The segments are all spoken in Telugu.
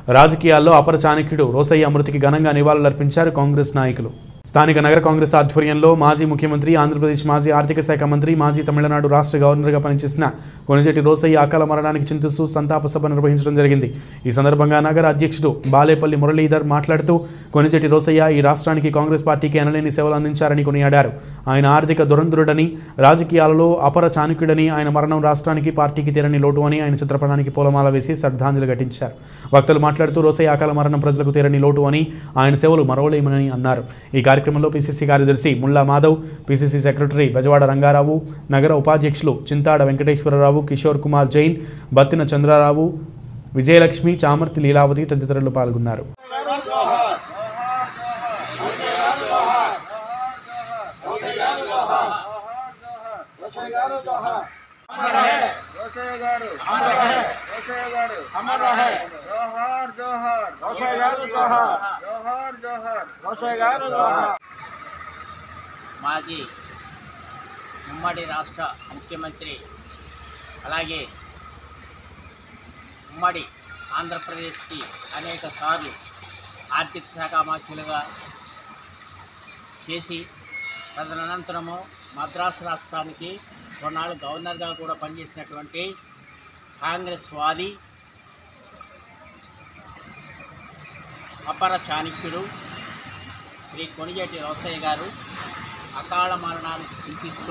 రాజకీయాల్లో అపర చాణక్యుడు రోసయ్య మృతికి ఘనంగా నివాళులర్పించారు కాంగ్రెస్ నాయకులు స్థానిక నగర కాంగ్రెస్ ఆధ్వర్యంలో మాజీ ముఖ్యమంత్రి ఆంధ్రప్రదేశ్ మాజీ ఆర్థిక శాఖ మంత్రి మాజీ తమిళనాడు రాష్ట్ర గవర్నర్గా పనిచేసిన కొనిజెట్టి రోసయ్య అకాల మరణానికి చింతిస్తూ సంతాప సభ నిర్వహించడం జరిగింది ఈ సందర్భంగా నగర అధ్యక్షుడు బాలేపల్లి మురళీధర్ మాట్లాడుతూ కొనిజెట్టి రోసయ్య ఈ రాష్ట్రానికి కాంగ్రెస్ పార్టీకి అనలేని సేవలు అందించారని కొనియాడారు ఆయన ఆర్థిక దురంధరుడని రాజకీయాలలో అపర చాణక్యుడని ఆయన మరణం రాష్ట్రానికి పార్టీకి తీరని లోటు అని ఆయన చిత్రపటానికి పూలమాల వేసి శ్రద్ధాంజలి ఘటించారు వక్తలు మాట్లాడుతూ రోసయ్య అకాల మరణం ప్రజలకు తీరని లోటు అని ఆయన సేవలు మరవలేమని అన్నారు ఈ కార్యక్రమంలో పిసిసి కార్యదర్శి ముల్లా మాధవ్ పిసిసి సెక్రటరీ బెజవాడ రంగారావు నగర ఉపాధ్యక్షులు చింతాడ వెంకటేశ్వరరావు కిషోర్ కుమార్ జైన్ బత్తిన చంద్రారావు విజయలక్ష్మి చామర్తి లీలావతి తదితరులు పాల్గొన్నారు మాజీ ఉమ్మడి రాష్ట్ర ముఖ్యమంత్రి అలాగే ఉమ్మడి ఆంధ్రప్రదేశ్కి అనేక సార్లు ఆర్థిక శాఖ మంత్రులుగా చేసి తదనంతరము మద్రాసు రాష్ట్రానికి కొన్నాళ్ళు గవర్నర్గా కూడా పనిచేసినటువంటి కాంగ్రెస్ వాది అపర చాణక్యుడు శ్రీ కొనిజేటి రోసయ్య గారు అకాల మరణానికి చింతిస్తూ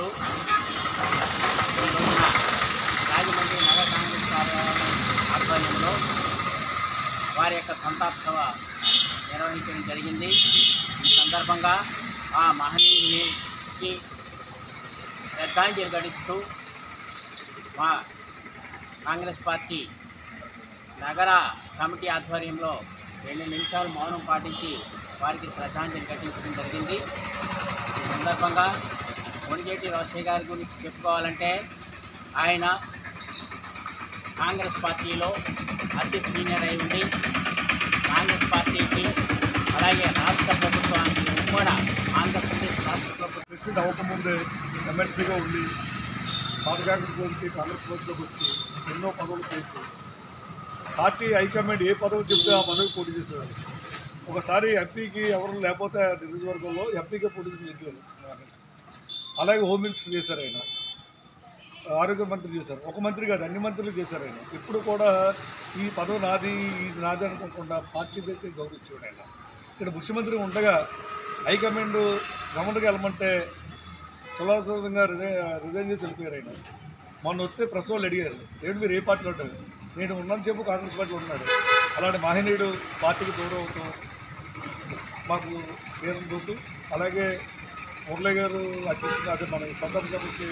ఈ రోజున రాజమండ్రి నగర కాంగ్రెస్ కార్యాలయం ఆధ్వర్యంలో వారి యొక్క సంతాప సభ నిర్వహించడం జరిగింది ఈ సందర్భంగా ఆ మహనీయునికి శ్రద్ధాంజలి ఘటిస్తూ మా కాంగ్రెస్ పార్టీ నగర కమిటీ ఆధ్వర్యంలో రెండు నిమిషాలు మౌనం పాటించి వారికి శ్రద్ధాంజలి ఘటించడం జరిగింది ఈ సందర్భంగా కొణిజేటి రోసయ్య గారి గురించి చెప్పుకోవాలంటే ఆయన కాంగ్రెస్ పార్టీలో అతి సీనియర్ అయి ఉండి కాంగ్రెస్ పార్టీకి అలాగే రాష్ట్ర ప్రభుత్వానికి ఉమ్మడ ఆంధ్రప్రదేశ్ రాష్ట్ర ప్రభుత్వం ప్రెసిడెంట్ అవ్వకముందే ఎమ్మెల్సీగా ఉండి పాదయాత్రలోకి కాంగ్రెస్ పార్టీలోకి వచ్చి ఎన్నో పదవులు చేసి పార్టీ హైకమాండ్ ఏ పదవి చెప్తే ఆ పదవి పోటీ చేసేవారు ఒకసారి ఎంపీకి ఎవరు లేకపోతే ఆ నియోజకవర్గంలో ఎంపీగా పోటీ చేసి నెగ్గారు అలాగే హోమ్ మినిస్టర్ చేశారు ఆయన ఆరోగ్య మంత్రి చేశారు ఒక మంత్రి కాదు అన్ని మంత్రులు చేశారు ఆయన ఇప్పుడు కూడా ఈ పదవి నాది ఇది నాది అనుకోకుండా పార్టీ దగ్గర గౌరవించాడు ఆయన ఇక్కడ ముఖ్యమంత్రి ఉండగా హైకమాండ్ గవర్నర్కి వెళ్ళమంటే సులభంగా రిజైన్ రిజైన్ చేసి వెళ్ళిపోయారు ఆయన మొన్న వస్తే ప్రెస్ వాళ్ళు అడిగారు ఏంటి మీరు ఏ పార్టీలో ఉంటారు నేను ఉన్నాను చెప్పు కాంగ్రెస్ పార్టీలో ఉన్నాడు అలాంటి మహనీయుడు పార్టీకి దూరం అవుతూ మాకు తీరం తోటి అలాగే మురళి గారు అధ్యక్షుడు అదే మన సందర్భ సభకి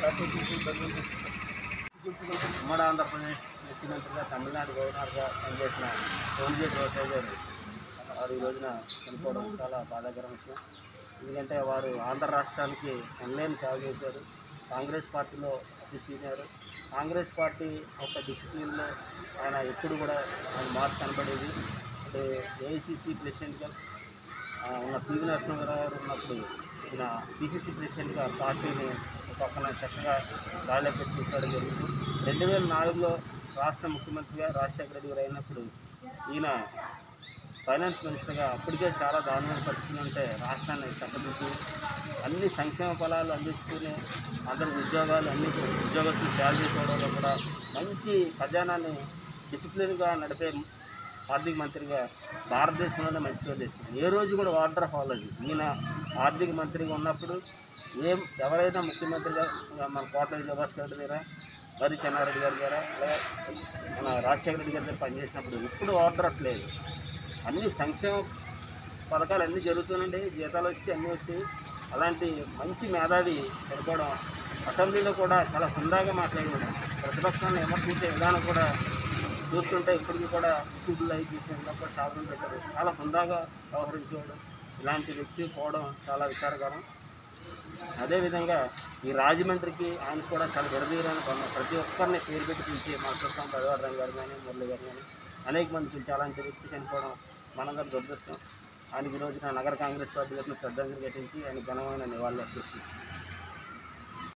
ఉమ్మడి ఆంధ్రప్రదేశ్ ముఖ్యమంత్రిగా తమిళనాడు గవర్నర్గా పనిచేసిన కోనిజేటి రోసయ్య గారు వారు ఈ రోజున చనిపోవడం చాలా బాధాకరం విషయం ఎందుకంటే వారు ఆంధ్ర రాష్ట్రానికి ఎన్లేని సేవ చేశారు కాంగ్రెస్ పార్టీలో అతి సీనియర్ కాంగ్రెస్ పార్టీ ఒక డిసిప్లిన్లో ఆయన ఎప్పుడు కూడా ఆయన మార్పు కనబడేది అంటే ఏఐసిసి ప్రెసిడెంట్గా ఆ, ఉన్న పివి నరసింహారావు గారు ఉన్నప్పుడు ఈయన పిసిసి ప్రెసిడెంట్గా పార్టీని ఒక పక్కన చక్కగా గాలిలో పెట్టి చూసుకోవడం జరిగింది రెండు వేల నాలుగులో రాష్ట్ర ముఖ్యమంత్రిగా రాజశేఖర రెడ్డి గారు అయినప్పుడు ఈయన ఫైనాన్స్ మినిస్టర్గా అప్పటికే చాలా దారుణమైన పరిస్థితులు ఉంటే రాష్ట్రాన్ని చక్కదిద్ది అన్ని సంక్షేమ ఫలాలు అందిస్తూనే అందరికి ఉద్యోగాలు అన్ని ఉద్యోగస్తులు శాలరీ చూడడంలో కూడా మంచి ఖజానాన్ని డిసిప్లిన్గా నడిపే ఆర్థిక మంత్రిగా భారతదేశంలోనే మంచి పేరు తెచ్చుకుంది ఏ రోజు కూడా వాటర్ ఫాలోజీ ఈయన ఆర్థిక మంత్రిగా ఉన్నప్పుడు ఏం ఎవరైనా ముఖ్యమంత్రిగా మన కోట విజయభాస్కర్ రెడ్డి దగ్గర మరి చెన్నారెడ్డి గారి దగ్గర అలాగే మన రాజశేఖర రెడ్డి గారి దగ్గర పనిచేసినప్పుడు ఇప్పుడు ఆర్డర్ లేదు అన్ని సంక్షేమ పథకాలు అన్నీ జరుగుతుందండి జీతాలు వచ్చి అన్నీ వచ్చి అలాంటి మంచి మేధావి సరిపోవడం అసెంబ్లీలో కూడా చాలా హుందాగా మాట్లాడడం ప్రతిపక్షాన్ని విమర్శించే విధానం కూడా చూస్తుంటే ఇప్పటికీ కూడా యూట్యూబ్లో అయి చూసిన కూడా చాలా మంది పెట్టారు చాలా హుందాగా వ్యవహరించేవాడు ఇలాంటి వ్యక్తి పోవడం చాలా విచారకరం అదేవిధంగా ఈ రాజమండ్రికి ఆయన కూడా చాలా విడదీయడానికి కొన్న ప్రతి ఒక్కరిని పేరు పెట్టి పిలిచి మా చుట్టాం పదవారం గారు కానీ మురళి గారు కానీ అనేక మంది పిలిచి అలాంటి వ్యక్తి చనిపోవడం మనంగా దురదృష్టం ఆయనకి ఈ రోజున నగర కాంగ్రెస్ పార్టీ తరఫున శ్రద్ధాంజలి ఘటించి ఆయన ఘనమైన నివాళులు అర్పిస్తుంది